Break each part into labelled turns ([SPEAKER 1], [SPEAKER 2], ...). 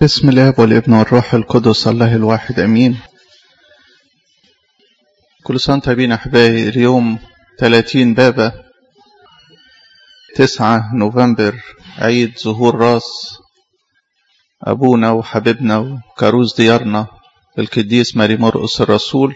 [SPEAKER 1] بسم الله والابن والروح القدس الله الواحد امين كل سنه وانتم طيبين احبائي اليوم 30 بابا 9 نوفمبر عيد ظهور راس ابونا وحبيبنا وكاروز ديارنا القديس ماري مرقس الرسول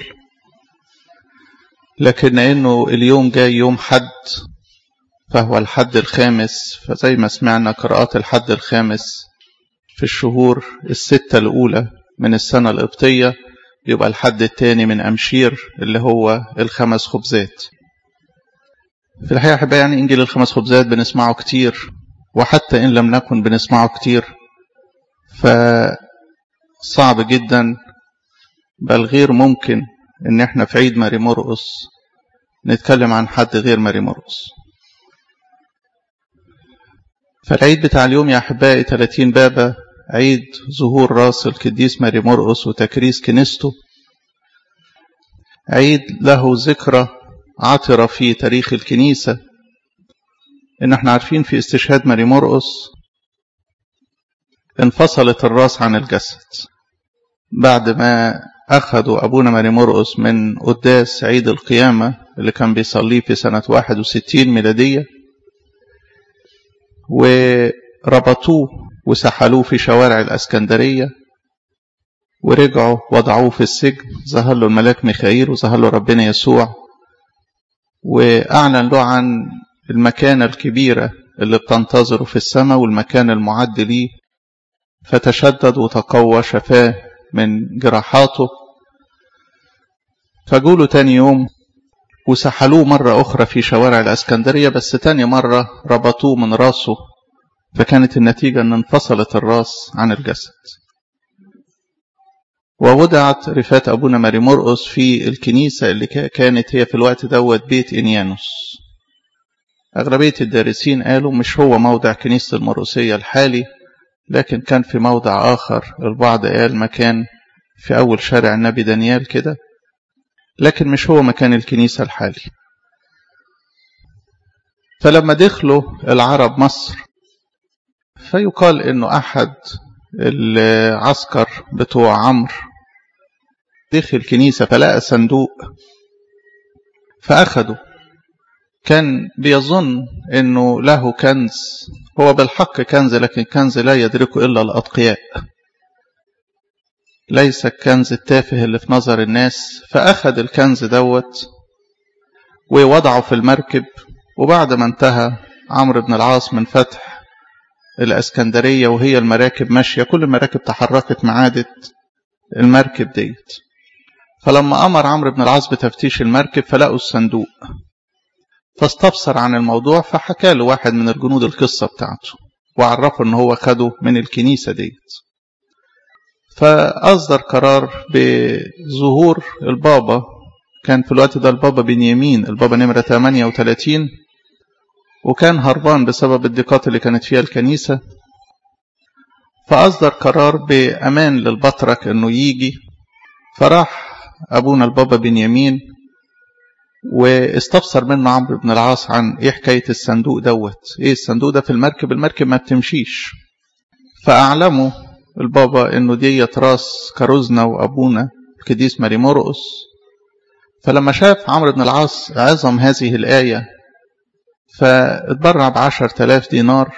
[SPEAKER 1] لكن انه اليوم جاي يوم حد فهو الحد الخامس فزي ما سمعنا قراءات الحد الخامس في الشهور الستة الأولى من السنة القبطية يبقى الحد الثاني من أمشير اللي هو الخمس خبزات في الحقيقة أحبائي يعني إنجيل الخمس خبزات بنسمعه كتير وحتى إن لم نكن بنسمعه كتير فصعب جدا بل غير ممكن إن إحنا في عيد ماري مرقس نتكلم عن حد غير ماري مرقس فالعيد بتاع اليوم يا أحبائي 30 بابا عيد ظهور راس القديس ماري مرقس وتكريس كنيسته عيد له ذكرى عطرة في تاريخ الكنيسة إن احنا عارفين في استشهاد ماري مرقس انفصلت الراس عن الجسد بعد ما أخذوا أبونا ماري مرقس من قداس عيد القيامة اللي كان بيصليه في سنة 61 ميلادية وربطوه وسحلوه في شوارع الأسكندرية ورجعوا وضعوه في السجن ظهر له الملاك ميخائيل وظهر له ربنا يسوع وأعلن له عن المكانة الكبيرة اللي بتنتظره في السماء والمكان المعد ليه فتشدد وتقوى شفاه من جراحاته فجوله تاني يوم وسحلوه مرة أخرى في شوارع الأسكندرية بس تاني مرة ربطوه من راسه فكانت النتيجة أن انفصلت الراس عن الجسد ووضعت رفات أبونا ماري مرقس في الكنيسة اللي كانت هي في الوقت دوت بيت إنيانوس أغلبية الدارسين قالوا مش هو موضع كنيسة المرقسية الحالي لكن كان في موضع آخر البعض قال مكان في أول شارع النبي دانيال كده لكن مش هو مكان الكنيسة الحالي فلما دخلوا العرب مصر فيقال انه احد العسكر بتوع عمرو دخل كنيسة فلقى صندوق فأخده كان بيظن انه له كنز هو بالحق كنز لكن كنز لا يدركه الا الاتقياء ليس الكنز التافه اللي في نظر الناس فأخذ الكنز دوت ووضعه في المركب وبعد ما انتهى عمرو بن العاص من فتح الاسكندرية وهي المراكب ماشية كل المراكب تحركت معادت المركب ديت فلما أمر عمرو بن العاص بتفتيش المركب فلقوا الصندوق فاستفسر عن الموضوع فحكى له واحد من الجنود القصة بتاعته وعرفه ان هو خده من الكنيسة ديت فأصدر قرار بظهور البابا كان في الوقت ده البابا بنيامين البابا نمرة 38 وكان هربان بسبب الضيقات اللي كانت فيها الكنيسة فأصدر قرار بأمان للبطرك أنه يجي فراح أبونا البابا بنيامين واستفسر منه عمرو بن العاص عن ايه حكاية الصندوق دوت ايه الصندوق ده في المركب المركب ما بتمشيش فأعلموا البابا انه ديت راس كاروزنا وابونا القديس ماري مرقس فلما شاف عمرو بن العاص عظم هذه الآية فاتبرع بعشر تلاف دينار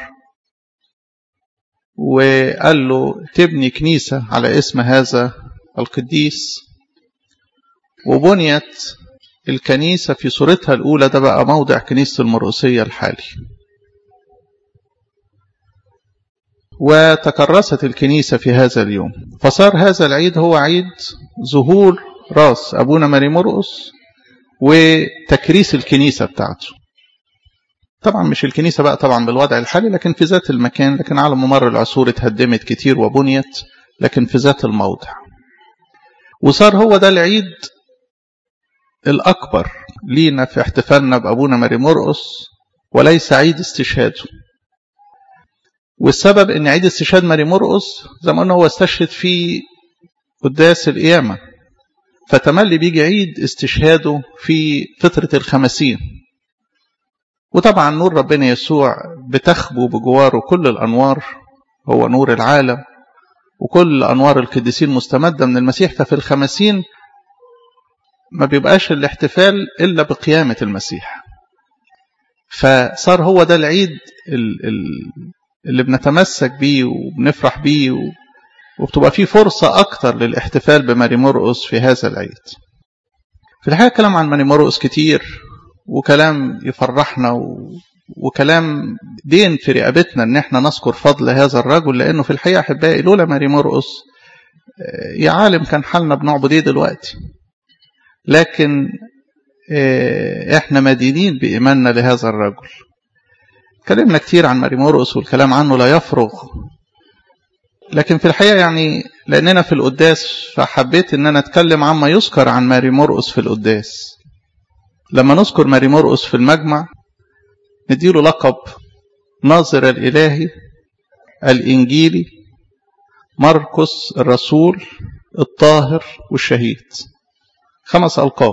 [SPEAKER 1] وقال له تبني كنيسة على اسم هذا القديس وبنيت الكنيسة في صورتها الأولى ده بقى موضع كنيسة المرقسية الحالي وتكرست الكنيسة في هذا اليوم فصار هذا العيد هو عيد ظهور راس أبونا ماري مرقس وتكريس الكنيسة بتاعته طبعا مش الكنيسة بقى طبعا بالوضع الحالي لكن في ذات المكان لكن على ممر العصور اتهدمت كتير وبنيت لكن في ذات الموضع وصار هو ده العيد الأكبر لينا في احتفالنا بأبونا ماري مرقس وليس عيد استشهاده والسبب ان عيد استشهاد ماري مرقس زي ما قلنا هو استشهد في قداس القيامة فتملي بيجي عيد استشهاده في فترة الخمسين وطبعا نور ربنا يسوع بتخبو بجواره كل الأنوار هو نور العالم وكل أنوار القديسين مستمدة من المسيح ففي الخمسين ما بيبقاش الاحتفال إلا بقيامة المسيح فصار هو ده العيد اللي بنتمسك بيه وبنفرح بيه وبتبقى فيه فرصة أكتر للاحتفال بماري مرقس في هذا العيد في الحقيقة كلام عن ماري مرقس كتير وكلام يفرحنا و... وكلام دين في رقبتنا ان احنا نذكر فضل هذا الرجل لانه في الحقيقه احبائي لولا ماري مرقس يا عالم كان حالنا بنعبد ايه دلوقتي لكن احنا مدينين بايماننا لهذا الرجل اتكلمنا كتير عن ماري مرقس والكلام عنه لا يفرغ لكن في الحقيقه يعني لاننا في القداس فحبيت ان انا اتكلم عما يذكر عن ماري مرقس في القداس لما نذكر ماري مرقس في المجمع نديله لقب ناظر الإلهي الإنجيلي مرقس الرسول الطاهر والشهيد خمس ألقاب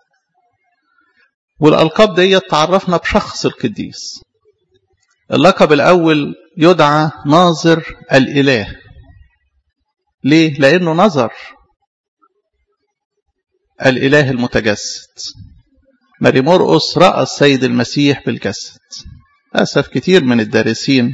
[SPEAKER 1] والألقاب دي تعرفنا بشخص القديس اللقب الأول يدعى ناظر الإله ليه؟ لأنه نظر الإله المتجسد ماري مرقس رأى السيد المسيح بالجسد للأسف كتير من الدارسين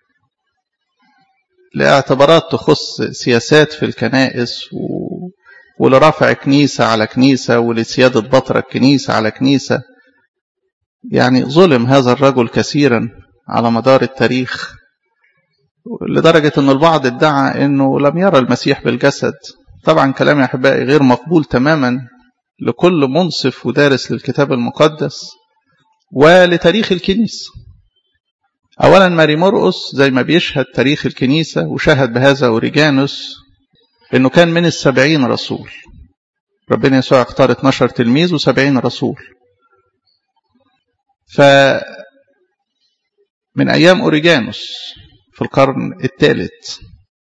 [SPEAKER 1] لاعتبارات تخص سياسات في الكنائس و... ولرفع كنيسة على كنيسة ولسيادة بطرة كنيسة على كنيسة يعني ظلم هذا الرجل كثيرا على مدار التاريخ لدرجة أن البعض ادعى أنه لم يرى المسيح بالجسد طبعا كلام يا أحبائي غير مقبول تماما لكل منصف ودارس للكتاب المقدس ولتاريخ الكنيسة أولا ماري مرقس زي ما بيشهد تاريخ الكنيسة وشهد بهذا أوريجانوس إنه كان من السبعين رسول ربنا يسوع اختار 12 تلميذ وسبعين رسول ف من أيام أوريجانوس في القرن الثالث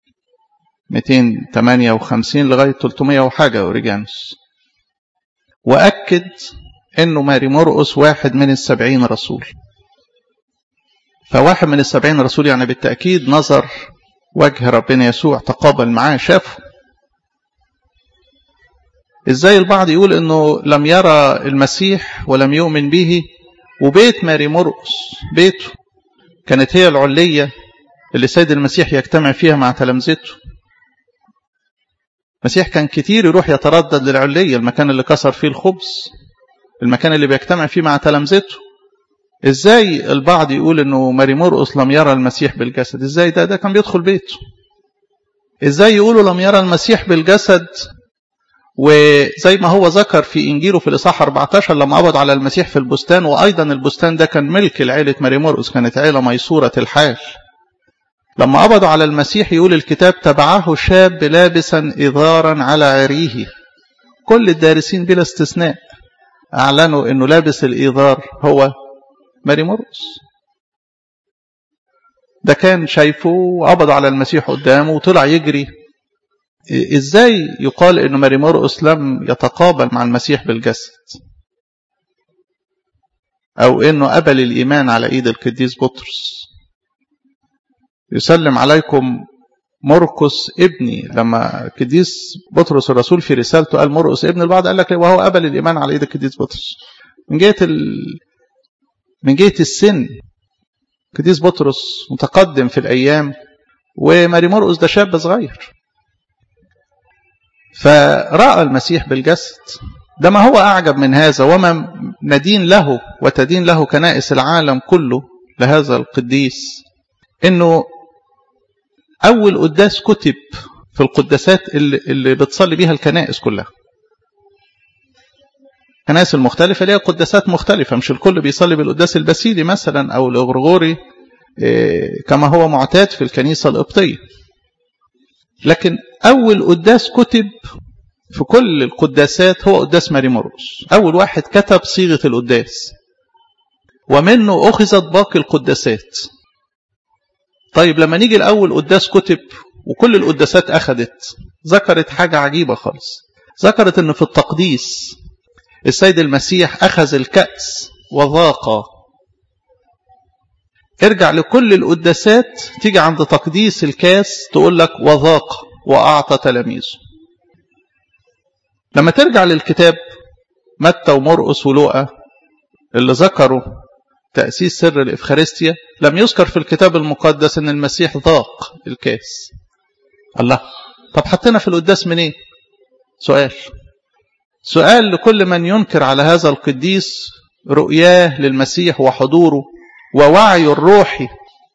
[SPEAKER 1] 258 لغاية 300 وحاجة أوريجانوس وأكد أنه ماري مرقس واحد من السبعين رسول فواحد من السبعين رسول يعني بالتأكيد نظر وجه ربنا يسوع تقابل معاه شافه ازاي البعض يقول انه لم يرى المسيح ولم يؤمن به وبيت ماري مرقس بيته كانت هي العلية اللي سيد المسيح يجتمع فيها مع تلامذته المسيح كان كتير يروح يتردد للعلية المكان اللي كسر فيه الخبز المكان اللي بيجتمع فيه مع تلامذته ازاي البعض يقول انه ماري مرقس لم يرى المسيح بالجسد ازاي ده ده كان بيدخل بيته ازاي يقولوا لم يرى المسيح بالجسد وزي ما هو ذكر في انجيله في الاصحاح 14 لما قبض على المسيح في البستان وايضا البستان ده كان ملك لعيله ماري مرقس كانت عيله ميسوره الحال لما قبضوا على المسيح يقول الكتاب تبعه شاب لابسا إذارا على عريه كل الدارسين بلا استثناء أعلنوا أنه لابس الإيذار هو ماري مرقس ده كان شايفه وقبض على المسيح قدامه وطلع يجري ازاي يقال انه ماري مرقس لم يتقابل مع المسيح بالجسد او انه قبل الايمان على ايد القديس بطرس يسلم عليكم مرقس ابني لما القديس بطرس الرسول في رسالته قال مرقس ابن البعض قال لك وهو قبل الايمان على ايد القديس بطرس من جهه ال... من جهه السن القديس بطرس متقدم في الايام وماري مرقس ده شاب صغير فراى المسيح بالجسد ده ما هو اعجب من هذا وما ندين له وتدين له كنائس العالم كله لهذا القديس انه أول قداس كتب في القداسات اللي, اللي بتصلي بيها الكنائس كلها الكنائس المختلفة ليها قداسات مختلفة مش الكل بيصلي بالقداس البسيلي مثلا أو الغرغوري كما هو معتاد في الكنيسة القبطية لكن أول قداس كتب في كل القداسات هو قداس ماري مرقس أول واحد كتب صيغة القداس ومنه أخذت باقي القداسات طيب لما نيجي الأول قداس كتب وكل القداسات أخذت ذكرت حاجة عجيبة خالص ذكرت أن في التقديس السيد المسيح أخذ الكأس وذاق ارجع لكل القداسات تيجي عند تقديس الكاس تقول لك وذاق وأعطى تلاميذه لما ترجع للكتاب متى ومرقس ولوقا اللي ذكروا تأسيس سر الإفخارستيا لم يذكر في الكتاب المقدس أن المسيح ذاق الكاس الله طب حطينا في القداس منين إيه؟ سؤال سؤال لكل من ينكر على هذا القديس رؤياه للمسيح وحضوره ووعيه الروحي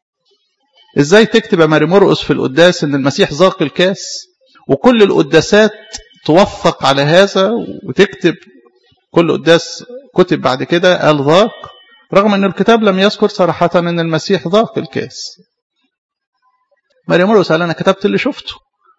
[SPEAKER 1] ازاي تكتب يا ماري مرقس في القداس ان المسيح ذاق الكاس وكل القداسات توثق على هذا وتكتب كل قداس كتب بعد كده قال ذاق رغم ان الكتاب لم يذكر صراحة ان المسيح ذاق الكاس ماري مرقس قال انا كتبت اللي شفته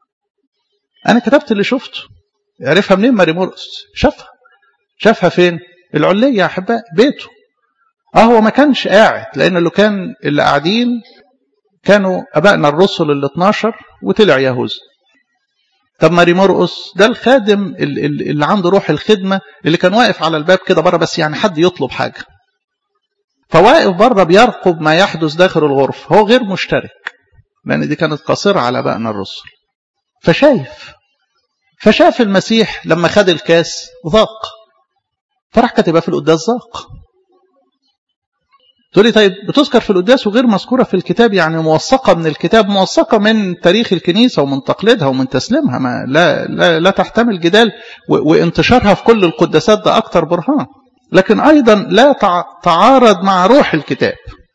[SPEAKER 1] انا كتبت اللي شفته عرفها منين ماري مرقس شافها شافها فين العلية يا احباء بيته اه هو ما كانش قاعد لان اللي كان اللي قاعدين كانوا ابائنا الرسل ال 12 وطلع يهوذا طب ماري مرقس ده الخادم اللي عنده روح الخدمه اللي كان واقف على الباب كده بره بس يعني حد يطلب حاجه فواقف بره بيرقب ما يحدث داخل الغرفه هو غير مشترك لان دي كانت قاصره على ابائنا الرسل فشايف فشاف المسيح لما خد الكاس ذاق فراح كاتبها في القداس ذاق تقول لي طيب بتذكر في القداس وغير مذكوره في الكتاب يعني موثقه من الكتاب موثقه من تاريخ الكنيسه ومن تقليدها ومن تسليمها ما لا لا, لا تحتمل جدال وانتشارها في كل القداسات ده اكتر برهان لكن ايضا لا تعارض مع روح الكتاب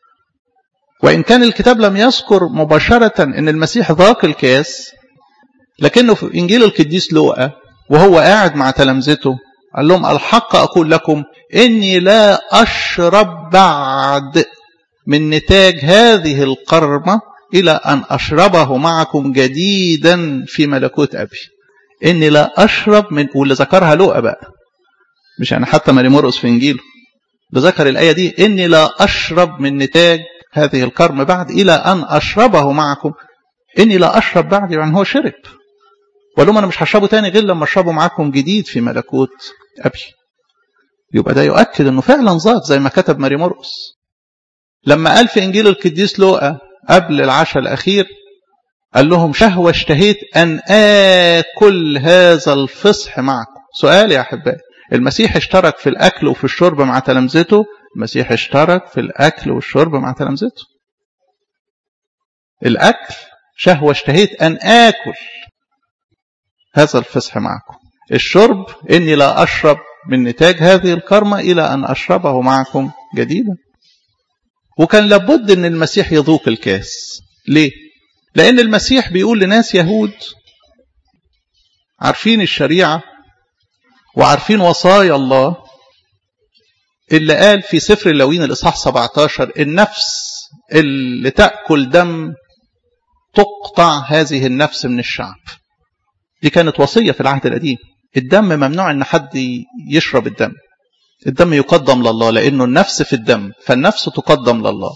[SPEAKER 1] وان كان الكتاب لم يذكر مباشره ان المسيح ذاق الكاس لكنه في انجيل القديس لوقا وهو قاعد مع تلامذته قال لهم الحق اقول لكم إني لا أشرب بعد من نتاج هذه القرمة إلى أن أشربه معكم جديدا في ملكوت أبي إني لا أشرب من واللي ذكرها لوقا بقى مش يعني حتى ماري مرقس في إنجيله ده ذكر الآية دي إني لا أشرب من نتاج هذه الكرم بعد إلى أن أشربه معكم إني لا أشرب بعد يعني هو شرب وقال لهم أنا مش هشربه تاني غير لما أشربه معاكم جديد في ملكوت أبي يبقى ده يؤكد انه فعلا ذاق زي ما كتب ماري مرقس لما قال في انجيل القديس لوقا قبل العشاء الاخير قال لهم شهوه اشتهيت ان اكل هذا الفصح معكم سؤال يا احبائي المسيح اشترك في الاكل وفي الشرب مع تلامذته المسيح اشترك في الاكل والشرب مع تلامذته الاكل شهوه اشتهيت ان اكل هذا الفصح معكم الشرب اني لا اشرب من نتاج هذه الكرمة إلى أن أشربه معكم جديدا وكان لابد أن المسيح يذوق الكاس ليه؟ لأن المسيح بيقول لناس يهود عارفين الشريعة وعارفين وصايا الله اللي قال في سفر اللوين الإصحاح 17 النفس اللي تأكل دم تقطع هذه النفس من الشعب دي كانت وصية في العهد القديم الدم ممنوع ان حد يشرب الدم الدم يقدم لله لانه النفس في الدم فالنفس تقدم لله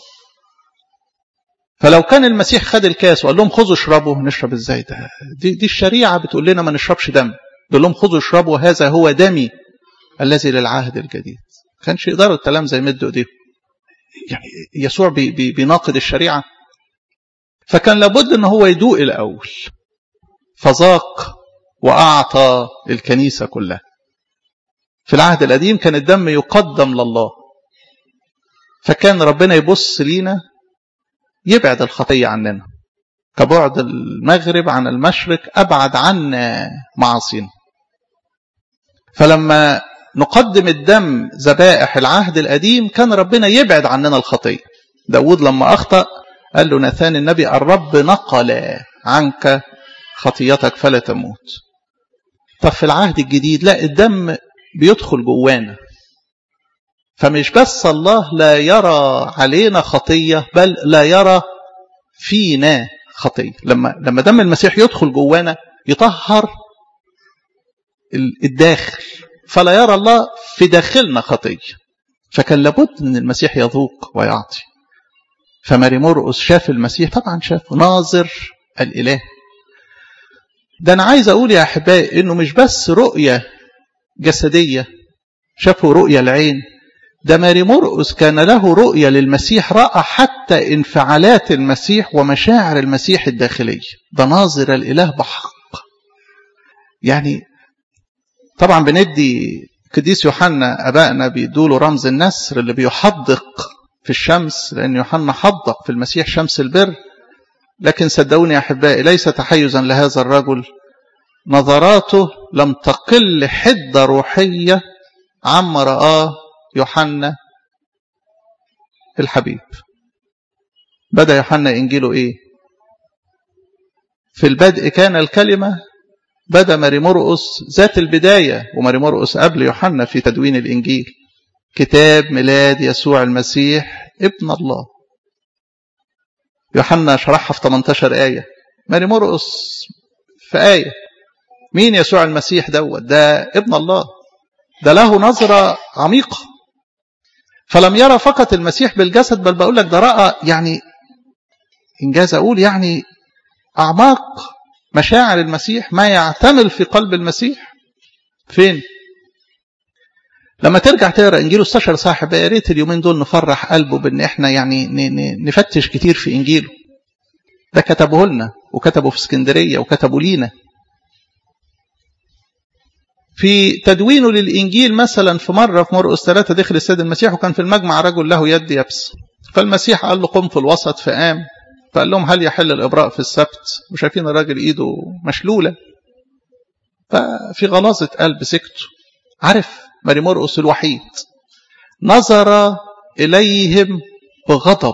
[SPEAKER 1] فلو كان المسيح خد الكاس وقال لهم خذوا اشربوا نشرب ازاي ده دي, دي الشريعه بتقول لنا ما نشربش دم قال لهم خذوا اشربوا هذا هو دمي الذي للعهد الجديد ما كانش يقدروا الكلام زي يمدوا ايديهم يعني يسوع بي بي بيناقض الشريعه فكان لابد ان هو يدوق الاول فذاق وأعطى الكنيسة كلها في العهد القديم كان الدم يقدم لله فكان ربنا يبص لينا يبعد الخطية عننا كبعد المغرب عن المشرق أبعد عنا معاصينا فلما نقدم الدم ذبائح العهد القديم كان ربنا يبعد عننا الخطية داود لما أخطأ قال له نثان النبي الرب نقل عنك خطيتك فلا تموت طب في العهد الجديد لا الدم بيدخل جوانا فمش بس الله لا يرى علينا خطية بل لا يرى فينا خطية لما لما دم المسيح يدخل جوانا يطهر الداخل فلا يرى الله في داخلنا خطية فكان لابد ان المسيح يذوق ويعطي فماري مرقس شاف المسيح طبعا شاف ناظر الاله ده أنا عايز أقول يا أحبائي إنه مش بس رؤية جسدية شافوا رؤية العين ده ماري مرقس كان له رؤية للمسيح رأى حتى انفعالات المسيح ومشاعر المسيح الداخلية ده ناظر الإله بحق يعني طبعا بندي قديس يوحنا أبائنا بيدوله رمز النسر اللي بيحدق في الشمس لأن يوحنا حدق في المسيح شمس البر لكن صدقوني يا أحبائي ليس تحيزا لهذا الرجل نظراته لم تقل حدة روحية عما رآه يوحنا الحبيب بدأ يوحنا إنجيله إيه في البدء كان الكلمة بدأ ماري مرقس ذات البداية وماري مرقس قبل يوحنا في تدوين الإنجيل كتاب ميلاد يسوع المسيح ابن الله يوحنا شرحها في 18 آية ماري مرقس في آية مين يسوع المسيح دوت ده ابن الله ده له نظرة عميقة فلم يرى فقط المسيح بالجسد بل بقول لك ده رأى يعني إنجاز أقول يعني أعماق مشاعر المسيح ما يعتمل في قلب المسيح فين لما ترجع تقرا انجيله استشر صاحب يا ريت اليومين دول نفرح قلبه بان احنا يعني نفتش كتير في انجيله ده كتبه لنا وكتبه في اسكندريه وكتبه لينا في تدوينه للإنجيل مثلا في مرة في مرقس ثلاثة دخل السيد المسيح وكان في المجمع رجل له يد يبس فالمسيح قال له قم في الوسط فقام فقال لهم هل يحل الإبراء في السبت وشايفين الراجل إيده مشلولة ففي غلاظة قلب سكته عارف ماري مرقس الوحيد نظر إليهم بغضب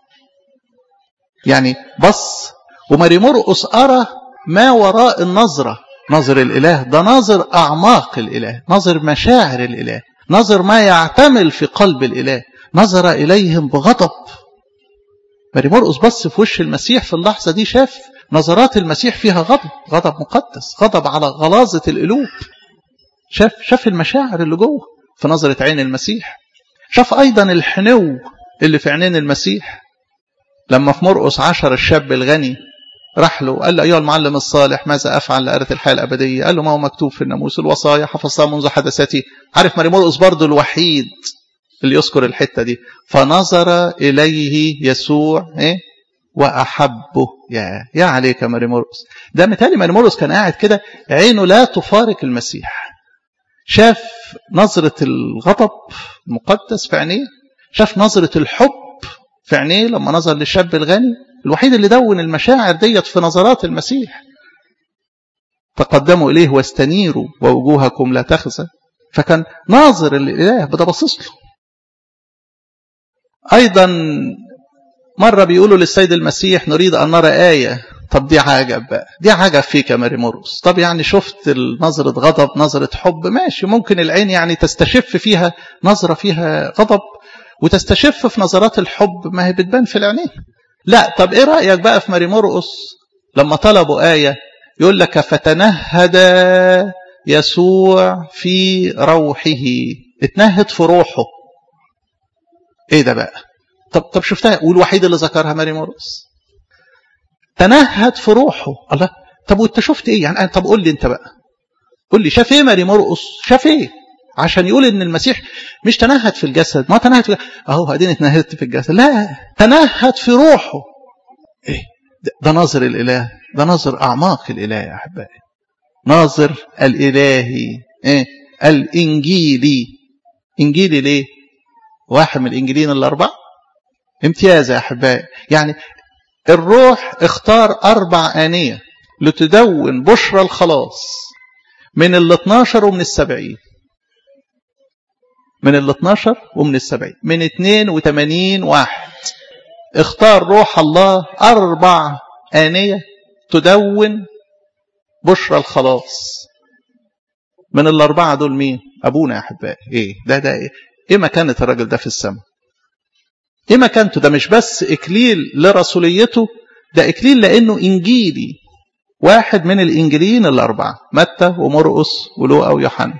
[SPEAKER 1] يعني بص وماري مرقس أرى ما وراء النظرة نظر الإله ده نظر أعماق الإله نظر مشاعر الإله نظر ما يعتمل في قلب الإله نظر إليهم بغضب ماري مرقس بص في وش المسيح في اللحظة دي شاف نظرات المسيح فيها غضب غضب مقدس غضب على غلاظة القلوب شاف شاف المشاعر اللي جوه في نظرة عين المسيح شاف أيضا الحنو اللي في عينين المسيح لما في مرقس عشر الشاب الغني راح له قال له أيها المعلم الصالح ماذا أفعل لأرث الحياة الأبدية قال له ما هو مكتوب في الناموس الوصايا حفظتها منذ حدثتي عارف ماري مرقس برضه الوحيد اللي يذكر الحتة دي فنظر إليه يسوع إيه وأحبه يا يا عليك يا ماري مرقس ده متهيألي ماري مرقس كان قاعد كده عينه لا تفارق المسيح شاف نظرة الغضب المقدس في عينيه شاف نظرة الحب في عينيه لما نظر للشاب الغني الوحيد اللي دون المشاعر ديت في نظرات المسيح تقدموا إليه واستنيروا ووجوهكم لا تخزى فكان ناظر الإله بده باصص له أيضا مرة بيقولوا للسيد المسيح نريد أن نرى آية طب دي عجب بقى دي عجب فيك يا ماري مرقس طب يعني شفت نظرة غضب نظرة حب ماشي ممكن العين يعني تستشف فيها نظرة فيها غضب وتستشف في نظرات الحب ما هي بتبان في العينين لا طب ايه رأيك بقى في ماري مرقس لما طلبوا آية يقول لك فتنهد يسوع في روحه اتنهد في روحه ايه ده بقى طب طب شفتها والوحيد اللي ذكرها ماري مرقس تنهد في روحه الله طب وانت شفت ايه يعني طب قول لي انت بقى قول لي شاف ايه ماري مرقس شاف ايه عشان يقول ان المسيح مش تنهد في الجسد ما تنهد في اهو اديني اتنهدت في الجسد لا تنهد في روحه ايه ده, ده ناظر الاله ده ناظر اعماق الاله يا احبائي ناظر الالهي ايه الانجيلي انجيلي ليه واحد من الانجيلين الاربعه امتياز يا احبائي يعني الروح اختار اربع انيه لتدون بشرى الخلاص من ال 12 ومن السبعين من ال 12 ومن السبعين من 82 واحد اختار روح الله أربع آنية تدون بشرى الخلاص من الأربعة دول مين أبونا يا أحبائي إيه ده ده إيه, إيه مكانة الراجل ده في السماء إيه مكانته ده مش بس إكليل لرسوليته ده إكليل لأنه إنجيلي واحد من الإنجيليين الأربعة متى ومرقس ولوقا ويوحنا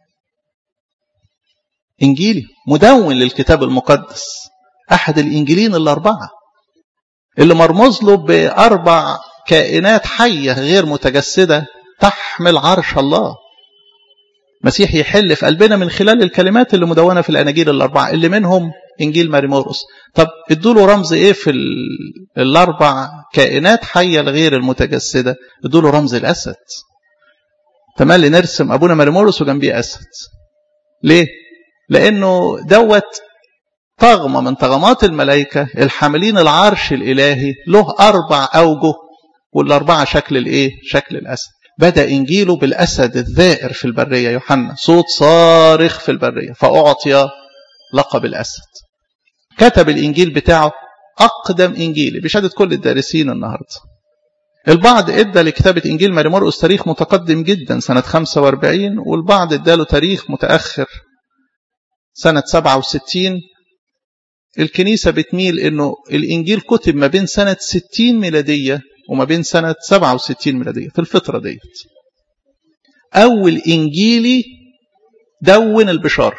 [SPEAKER 1] إنجيلي مدون للكتاب المقدس أحد الإنجيلين الأربعة اللي مرمز له بأربع كائنات حية غير متجسدة تحمل عرش الله مسيح يحل في قلبنا من خلال الكلمات اللي مدونة في الأناجيل الأربعة اللي منهم إنجيل ماري مرقس طب ادوا له رمز إيه في الأربع كائنات حية الغير المتجسدة ادوا له رمز الأسد تملي نرسم أبونا ماري مرقس وجنبيه أسد ليه؟ لأنه دوت طغمة من طغمات الملائكة الحاملين العرش الإلهي له أربع أوجه والأربعة شكل الإيه؟ شكل الأسد بدأ إنجيله بالأسد الذائر في البرية يوحنا صوت صارخ في البرية فأعطي لقب الأسد كتب الإنجيل بتاعه أقدم إنجيل بشهادة كل الدارسين النهاردة البعض ادى لكتابة إنجيل ماري مرقس تاريخ متقدم جدا سنة 45 والبعض اداله تاريخ متأخر سنة 67 الكنيسة بتميل انه الانجيل كتب ما بين سنة 60 ميلادية وما بين سنة 67 ميلادية في الفترة ديت اول انجيلي دون البشارة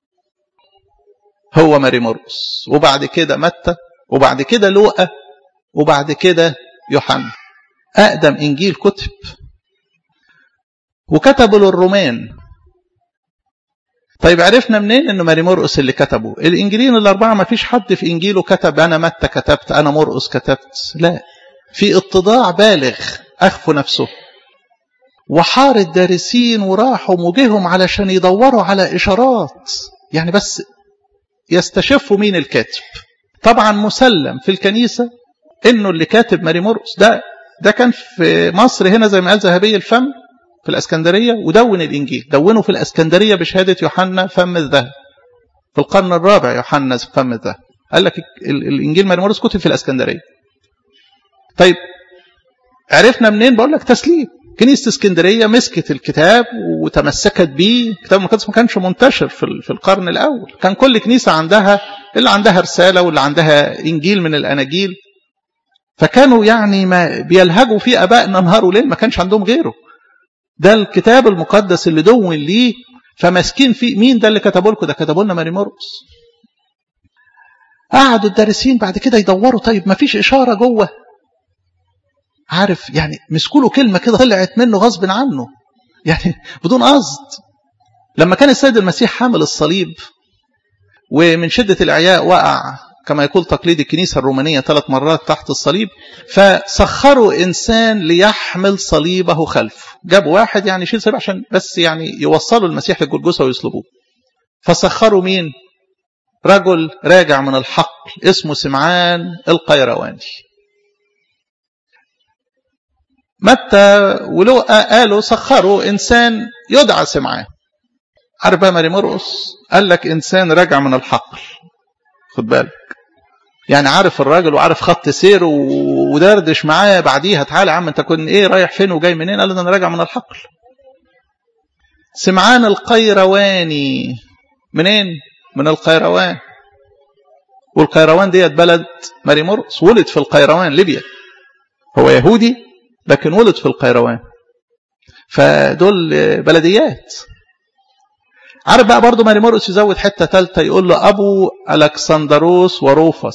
[SPEAKER 1] هو ماري مرقس وبعد كده متى وبعد كده لوقا وبعد كده يوحنا اقدم انجيل كتب وكتبوا للرومان طيب عرفنا منين انه ماري مرقس اللي كتبه الانجيلين الاربعه ما فيش حد في انجيله كتب انا متى كتبت انا مرقس كتبت لا في اتضاع بالغ اخفوا نفسه وحار الدارسين وراحوا وجيهم علشان يدوروا على اشارات يعني بس يستشفوا مين الكاتب طبعا مسلم في الكنيسه انه اللي كاتب ماري مرقس ده ده كان في مصر هنا زي ما قال ذهبي الفم في الاسكندريه ودون الانجيل دونه في الاسكندريه بشهاده يوحنا فم الذهب في القرن الرابع يوحنا فم الذهب قال لك الانجيل ماري مرقس كتب في الاسكندريه طيب عرفنا منين بقول لك تسليم كنيسه اسكندريه مسكت الكتاب وتمسكت بيه الكتاب المقدس ما كانش منتشر في في القرن الاول كان كل كنيسه عندها اللي عندها رساله واللي عندها انجيل من الاناجيل فكانوا يعني ما بيلهجوا فيه ابائنا نهار وليل ما كانش عندهم غيره ده الكتاب المقدس اللي دون ليه فماسكين فيه مين ده اللي كتبوا لكم ده كتبوا لنا ماري مرقس قعدوا الدارسين بعد كده يدوروا طيب ما فيش اشاره جوه عارف يعني مسكوا له كلمه كده طلعت منه غصب عنه يعني بدون قصد لما كان السيد المسيح حامل الصليب ومن شده الاعياء وقع كما يقول تقليد الكنيسة الرومانية ثلاث مرات تحت الصليب فسخروا إنسان ليحمل صليبه خلفه جابوا واحد يعني يشيل صليب عشان بس يعني يوصلوا المسيح للجلجسة ويصلبوه فسخروا مين رجل راجع من الحقل اسمه سمعان القيرواني متى ولوقا قالوا سخروا إنسان يدعى سمعان عارف بقى ماري مرقس قال لك إنسان راجع من الحقل خد بالك يعني عارف الراجل وعارف خط سيره ودردش معاه بعديها تعالى يا عم انت كنت ايه رايح فين وجاي منين قال انا راجع من الحقل سمعان القيرواني منين من القيروان والقيروان ديت بلد ماري مرقس ولد في القيروان ليبيا هو يهودي لكن ولد في القيروان فدول بلديات عارف بقى برضه ماري مرقس يزود حته ثالثه يقول له ابو الكسندروس وروفس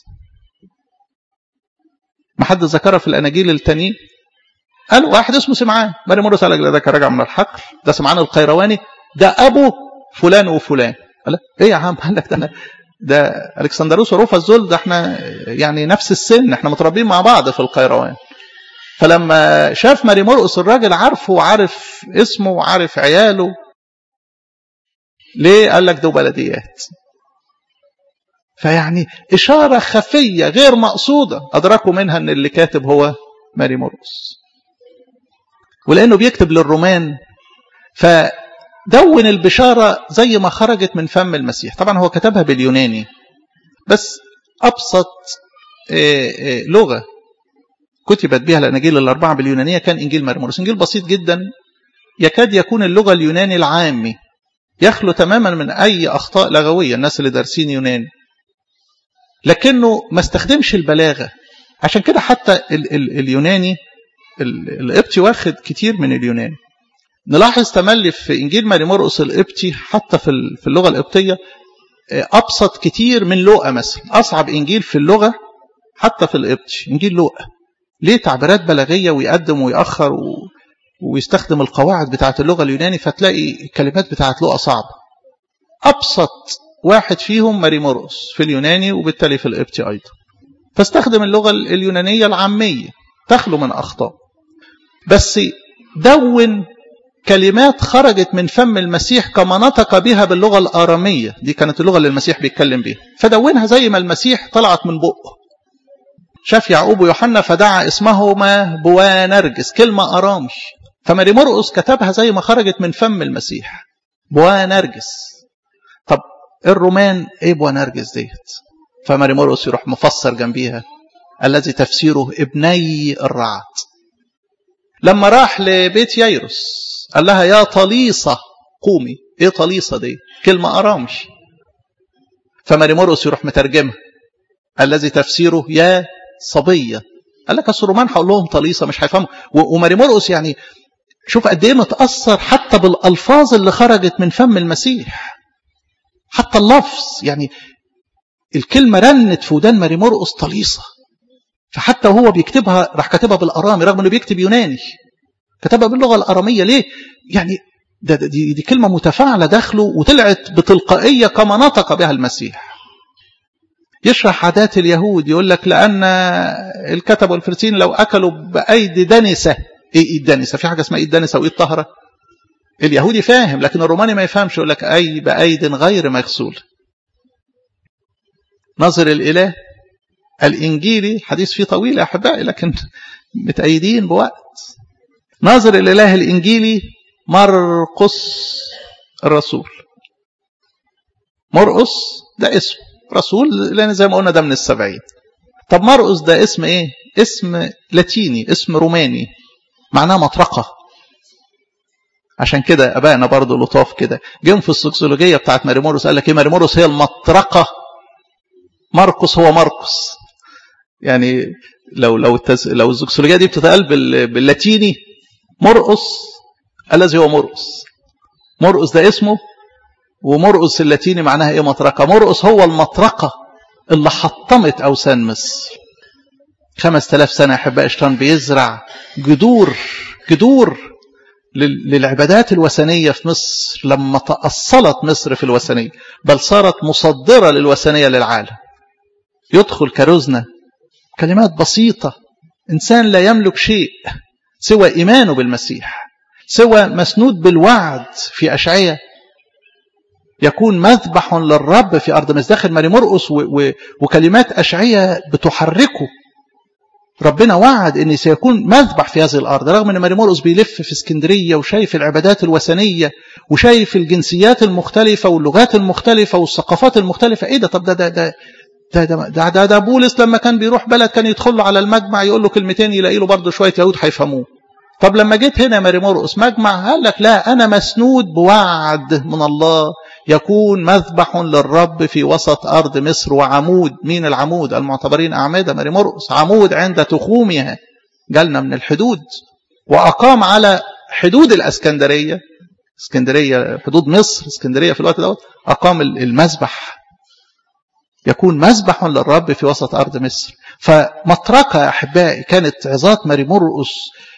[SPEAKER 1] ما حد ذكرها في الاناجيل التانيين قال واحد اسمه سمعان ماري مرقس قال ده كان راجع من الحقل ده سمعان القيرواني ده ابو فلان وفلان قال ايه يا عم قال لك ده أنا ده الكسندروس وروفس دول ده احنا يعني نفس السن احنا متربيين مع بعض في القيروان فلما شاف ماري مرقس الراجل عارفه وعارف اسمه وعارف عياله ليه قال لك دول بلديات فيعني إشارة خفية غير مقصودة أدركوا منها أن اللي كاتب هو ماري مرقس ولأنه بيكتب للرومان فدون البشارة زي ما خرجت من فم المسيح طبعا هو كتبها باليوناني بس أبسط لغة كتبت بها الأناجيل الأربعة باليونانية كان إنجيل ماري مرقس إنجيل بسيط جدا يكاد يكون اللغة اليوناني العامي يخلو تماما من أي أخطاء لغوية الناس اللي دارسين يوناني لكنه ما استخدمش البلاغة عشان كده حتى ال ال اليوناني القبطي واخد كتير من اليوناني نلاحظ تملي في إنجيل ماري مرقس القبطي حتى في في اللغة القبطية أبسط كتير من لوقا مثلا أصعب إنجيل في اللغة حتى في القبطي إنجيل لوقا ليه تعبيرات بلاغية ويقدم ويأخر و... ويستخدم القواعد بتاعة اللغة اليوناني فتلاقي الكلمات بتاعة لغة صعبة أبسط واحد فيهم ماريمورس في اليوناني وبالتالي في القبطي أيضا فاستخدم اللغة اليونانية العامية تخلو من أخطاء بس دون كلمات خرجت من فم المسيح كما نطق بها باللغة الآرامية دي كانت اللغة اللي المسيح بيتكلم بيها فدونها زي ما المسيح طلعت من بقه شاف يعقوب ويوحنا فدعا اسمهما بوانرجس كلمة أرامي فماري مرقس كتبها زي ما خرجت من فم المسيح بوانرجس طب الرومان ايه بوانرجس ديت فماري مرقس يروح مفسر جنبيها الذي تفسيره ابني الرعد لما راح لبيت ييروس قال لها يا طليصة قومي ايه طليصة دي كلمة أرامش فماري مرقس يروح مترجمها الذي تفسيره يا صبية قال لك اصل الرومان هقول لهم طليصة مش هيفهموا وماري مرقس يعني شوف قد ايه متأثر حتى بالألفاظ اللي خرجت من فم المسيح حتى اللفظ يعني الكلمة رنت في ودان ماري مرقس طليصة فحتى وهو بيكتبها راح كاتبها بالأرامي رغم انه بيكتب يوناني كتبها باللغة الأرامية ليه يعني ده دي, دي كلمة متفاعلة داخله وطلعت بتلقائية كما نطق بها المسيح يشرح عادات اليهود يقول لك لأن الكتب والفرسين لو أكلوا بأيدي دنسة إيه إيد دنسة في حاجة اسمها إيد دنسة وإيد طهرة اليهودي فاهم لكن الروماني ما يفهمش يقول لك أي بأيد غير مغسول نظر الإله الإنجيلي الحديث فيه طويل يا أحبائي لكن متأيدين بوقت ناظر الإله الإنجيلي مرقس الرسول مرقس ده اسم رسول لأن زي ما قلنا ده من السبعين طب مرقس ده اسم ايه اسم لاتيني اسم روماني معناه مطرقة عشان كده ابائنا برضه لطاف كده جم في السكسولوجيه بتاعت ماريمورس قال لك ايه ماريمورس هي المطرقه مرقس هو مرقس يعني لو لو التز... لو الزكسولوجيه دي بتتقال بال... باللاتيني مرقس الذي هو مرقس مرقس ده اسمه ومرقس اللاتيني معناها ايه مطرقه مرقس هو المطرقه اللي حطمت اوثان مصر 5000 سنه يا احبائي الشيطان بيزرع جذور جذور للعبادات الوثنيه في مصر لما تاصلت مصر في الوثنيه بل صارت مصدره للوثنيه للعالم يدخل كرزنه كلمات بسيطه انسان لا يملك شيء سوى ايمانه بالمسيح سوى مسنود بالوعد في اشعياء يكون مذبح للرب في ارض مصر داخل ماري مرقس وكلمات اشعياء بتحركه ربنا وعد ان سيكون مذبح في هذه الارض رغم ان ماري مرقس بيلف في اسكندريه وشايف العبادات الوثنيه وشايف الجنسيات المختلفه واللغات المختلفه والثقافات المختلفه ايه ده طب ده ده ده ده ده, ده, ده, ده بولس لما كان بيروح بلد كان يدخل له على المجمع يقول له كلمتين يلاقي له برضه شويه يهود هيفهموه طب لما جيت هنا ماري مرقس مجمع قال لك لا انا مسنود بوعد من الله يكون مذبح للرب في وسط أرض مصر وعمود مين العمود المعتبرين أعمدة ماري مرقس عمود عند تخومها جالنا من الحدود وأقام على حدود الأسكندرية اسكندرية حدود مصر اسكندرية في الوقت دوت أقام المذبح يكون مذبح للرب في وسط أرض مصر فمطرقة يا أحبائي كانت عظات ماري مرقس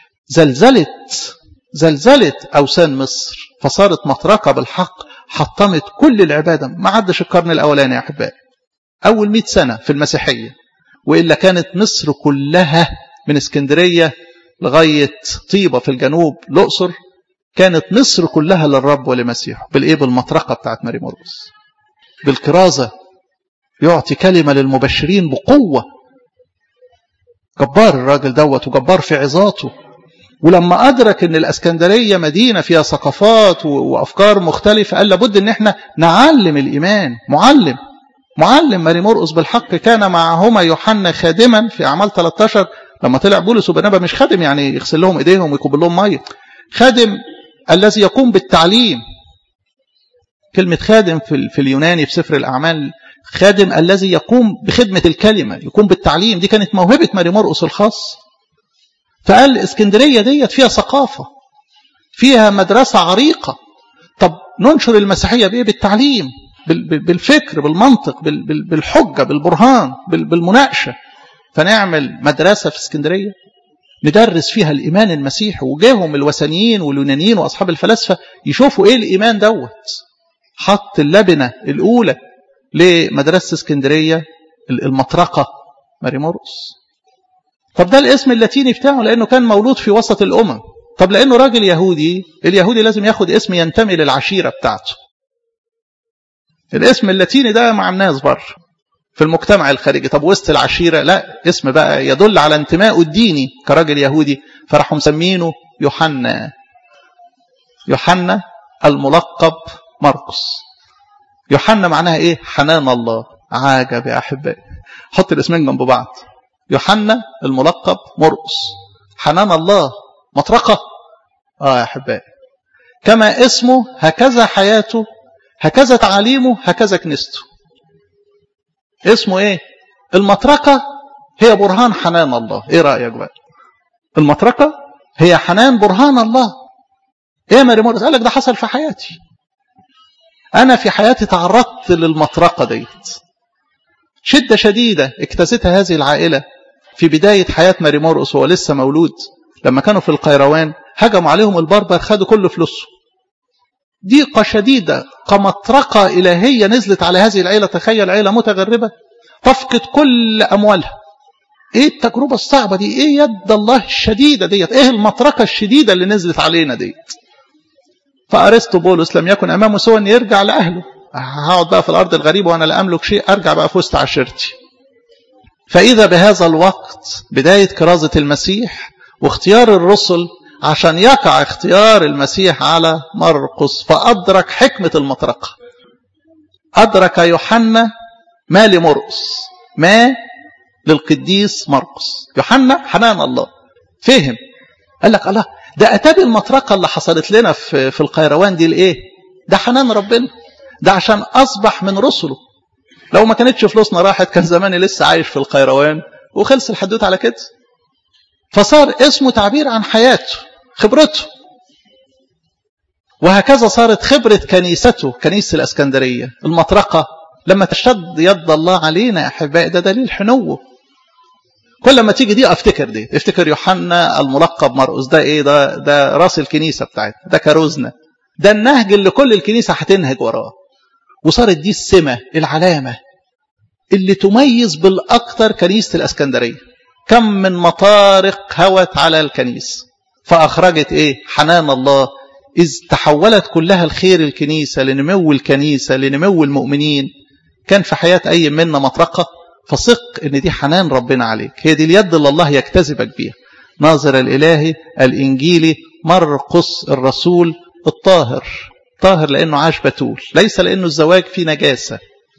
[SPEAKER 1] زلزلت زلزلت أوثان مصر فصارت مطرقة بالحق حطمت كل العبادة ما عدش القرن الأولاني يا أحبائي أول مئة سنة في المسيحية وإلا كانت مصر كلها من اسكندرية لغاية طيبة في الجنوب الأقصر كانت مصر كلها للرب ولمسيحه بالإيه بالمطرقة بتاعت ماري مرقس بالكرازة يعطي كلمة للمبشرين بقوة جبار الراجل دوت وجبار في عظاته ولما أدرك أن الأسكندرية مدينة فيها ثقافات وأفكار مختلفة قال لابد أن احنا نعلم الإيمان معلم معلم ماري مرقس بالحق كان معهما يوحنا خادما في أعمال 13 لما طلع بولس وبنابا مش خادم يعني يغسل لهم إيديهم ويكب لهم مية خادم الذي يقوم بالتعليم كلمة خادم في, في اليوناني في سفر الأعمال خادم الذي يقوم بخدمة الكلمة يقوم بالتعليم دي كانت موهبة ماري مرقس الخاص فقال اسكندرية ديت فيها ثقافة فيها مدرسة عريقة طب ننشر المسيحية بإيه بالتعليم بالفكر بالمنطق بالحجة بالبرهان بالمناقشة فنعمل مدرسة في اسكندرية ندرس فيها الإيمان المسيحي وجاهم الوثنيين واليونانيين وأصحاب الفلاسفة يشوفوا إيه الإيمان دوت حط اللبنة الأولى لمدرسة اسكندرية المطرقة ماري مورس طب ده الاسم اللاتيني بتاعه لأنه كان مولود في وسط الأمم طب لأنه راجل يهودي اليهودي لازم ياخد اسم ينتمي للعشيرة بتاعته الاسم اللاتيني ده مع الناس بره في المجتمع الخارجي طب وسط العشيرة لا اسم بقى يدل على انتمائه الديني كراجل يهودي فراحوا مسمينه يوحنا يوحنا الملقب مرقس يوحنا معناها ايه حنان الله عجب يا احبائي حط الاسمين جنب بعض يوحنا الملقب مرقس حنان الله مطرقة اه يا احبائي كما اسمه هكذا حياته هكذا تعاليمه هكذا كنيسته اسمه ايه المطرقة هي برهان حنان الله ايه رأيك بقى المطرقة هي حنان برهان الله ايه ماري مورس قال لك ده حصل في حياتي انا في حياتي تعرضت للمطرقة ديت شدة شديدة اجتازتها هذه العائلة في بداية حياة ماري مورس وهو لسه مولود لما كانوا في القيروان هجموا عليهم البربر خدوا كل فلوسهم ضيقة شديدة كمطرقة إلهية نزلت على هذه العيلة تخيل عيلة متغربة تفقد كل أموالها إيه التجربة الصعبة دي إيه يد الله الشديدة ديت إيه المطرقة الشديدة اللي نزلت علينا ديت فأرسطو بولس لم يكن أمامه سوى أن يرجع لأهله هقعد بقى في الأرض الغريبة وأنا لا أملك شيء أرجع بقى في وسط عشيرتي فإذا بهذا الوقت بداية كرازة المسيح واختيار الرسل عشان يقع اختيار المسيح على مرقس فأدرك حكمة المطرقة أدرك يوحنا ما لمرقس ما للقديس مرقس يوحنا حنان الله فهم قال لك الله ده أتابي المطرقة اللي حصلت لنا في, في القيروان دي لإيه ده حنان ربنا ده عشان أصبح من رسله لو ما كانتش فلوسنا راحت كان زماني لسه عايش في القيروان وخلص الحدوث على كده فصار اسمه تعبير عن حياته خبرته وهكذا صارت خبرة كنيسته كنيسة الأسكندرية المطرقة لما تشتد يد الله علينا يا أحبائي ده دليل حنوه كل ما تيجي دي افتكر دي افتكر يوحنا الملقب مرقس ده ايه ده ده راس الكنيسة بتاعتنا ده كاروزنا ده النهج اللي كل الكنيسة هتنهج وراه وصارت دي السمة العلامة اللي تميز بالأكثر كنيسة الأسكندرية كم من مطارق هوت على الكنيسة فأخرجت إيه حنان الله إذ تحولت كلها الخير الكنيسة لنمو الكنيسة لنمو المؤمنين كان في حياة أي منا مطرقة فثق إن دي حنان ربنا عليك هي دي اليد اللي الله يكتذبك بيها ناظر الإلهي الإنجيلي مرقس الرسول الطاهر طاهر لأنه عاش بتول ليس لأنه الزواج فيه نجاسة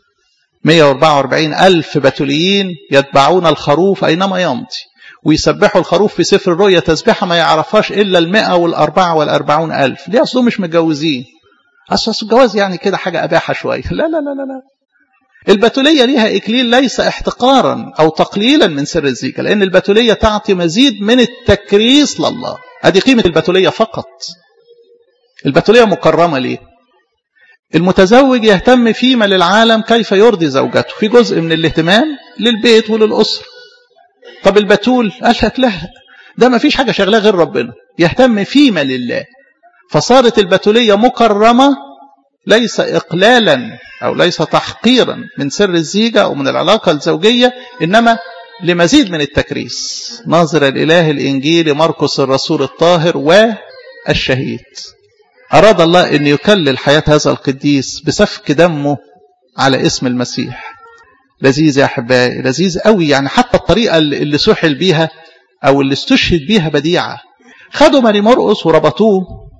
[SPEAKER 1] 144 ألف بتوليين يتبعون الخروف أينما يمضي ويسبحوا الخروف في سفر الرؤيا تسبيحة ما يعرفهاش إلا المئة والأربعة والأربعون ألف ليه أصلهم مش متجوزين أصل الجواز يعني كده حاجة أباحة شوية لا لا لا لا لا البتولية ليها إكليل ليس احتقارا أو تقليلا من سر الزيجة لأن البتولية تعطي مزيد من التكريس لله هذه قيمة البتولية فقط البتولية مكرمة ليه المتزوج يهتم فيما للعالم كيف يرضي زوجته في جزء من الاهتمام للبيت وللأسرة طب البتول قال لك لا ده ما فيش حاجة شغلاه غير ربنا يهتم فيما لله فصارت البتولية مكرمة ليس إقلالا أو ليس تحقيرا من سر الزيجة أو من العلاقة الزوجية إنما لمزيد من التكريس ناظر الإله الإنجيلي مرقس الرسول الطاهر والشهيد أراد الله أن يكلل حياة هذا القديس بسفك دمه على اسم المسيح لذيذ يا أحبائي لذيذ قوي يعني حتى الطريقة اللي سحل بيها أو اللي استشهد بيها بديعة خدوا ماري مرقس وربطوه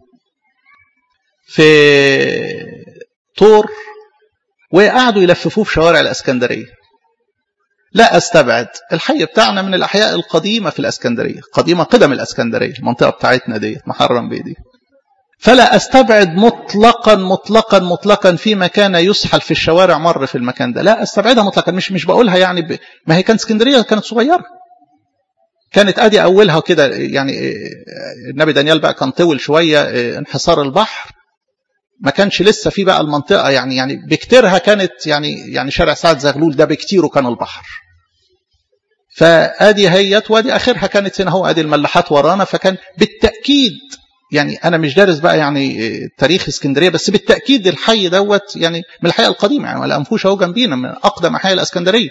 [SPEAKER 1] في طور وقعدوا يلففوه في شوارع الأسكندرية لا أستبعد الحي بتاعنا من الأحياء القديمة في الأسكندرية قديمة قدم الأسكندرية المنطقة بتاعتنا دي محرم بيدي فلا أستبعد مطلقا مطلقا مطلقا فيما كان يسحل في الشوارع مر في المكان ده لا أستبعدها مطلقا مش مش بقولها يعني ب... ما هي كانت اسكندرية كانت صغيرة كانت أدي أولها كده يعني النبي دانيال بقى كان طول شوية انحصار البحر ما كانش لسه في بقى المنطقة يعني يعني بكتيرها كانت يعني يعني شارع سعد زغلول ده بكتيره كان البحر فادي هيت وادي اخرها كانت هنا هو ادي الملاحات ورانا فكان بالتاكيد يعني انا مش دارس بقى يعني تاريخ اسكندريه بس بالتاكيد الحي دوت يعني من الحي القديمه يعني ولا انفوش اهو جنبينا من اقدم احياء الاسكندريه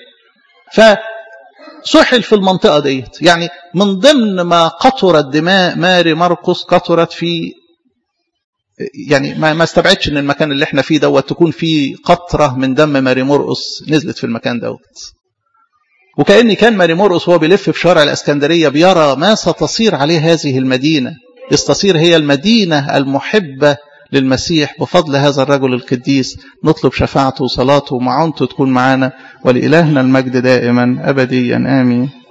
[SPEAKER 1] فسحل في المنطقه ديت يعني من ضمن ما قطرت دماء ماري مرقس قطرت في يعني ما ما استبعدش ان المكان اللي احنا فيه دوت تكون فيه قطره من دم ماري مرقس نزلت في المكان دوت وكأن كان ماري مرقس وهو بيلف في شارع الاسكندريه بيرى ما ستصير عليه هذه المدينه استصير هي المدينة المحبة للمسيح بفضل هذا الرجل القديس نطلب شفاعته وصلاته ومعونته تكون معنا ولإلهنا المجد دائما أبديا آمين